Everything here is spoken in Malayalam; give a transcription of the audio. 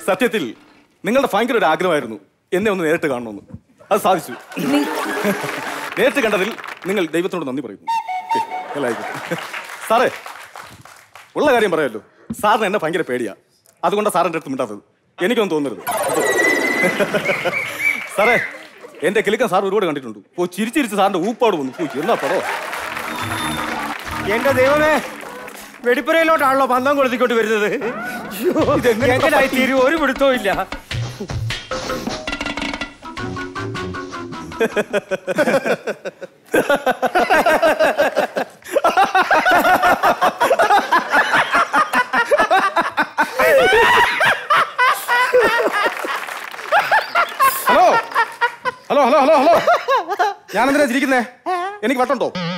സത്യത്തിൽ നിങ്ങളുടെ ഭയങ്കര ഒരു ആഗ്രഹമായിരുന്നു എന്നെ ഒന്ന് നേരിട്ട് കാണണമെന്ന് അത് സാധിച്ചു നേരിട്ട് കണ്ടതിൽ നിങ്ങൾ ദൈവത്തോട് നന്ദി പറയുന്നു ഓക്കേ, എല്ലാം ആയിക്കോട്ടെ. സാറേ ഉള്ള കാര്യം പറയാമല്ലോ സാറിന് എന്നെ ഭയങ്കര പേടിയാ അതുകൊണ്ടാണ് സാറിൻ്റെ അടുത്ത് മിണ്ടാത്തത് എനിക്കൊന്നും തോന്നരുത് സാറേ എന്റെ കിളിക്കൻ സാർ ഒരുപാട് കണ്ടിട്ടുണ്ട് ഓ ചിരിച്ചിരിച്ച് സാറിന്റെ ഊപ്പാട് വന്നു പോയി എന്നാ പടോ എന്റെ ദൈവമേ വെടിപ്പുരയിലോട്ടാണല്ലോ പന്തം കൊളുത്തിക്കൊണ്ട് വരുന്നത് എങ്ങനെയായി തീരും ഒരു പിടുത്തവും ഇല്ല hello hello hello hello hello ഞാൻ എന്തിനാ ചിരിക്കുന്നേ എനിക്ക് വട്ടുണ്ടോ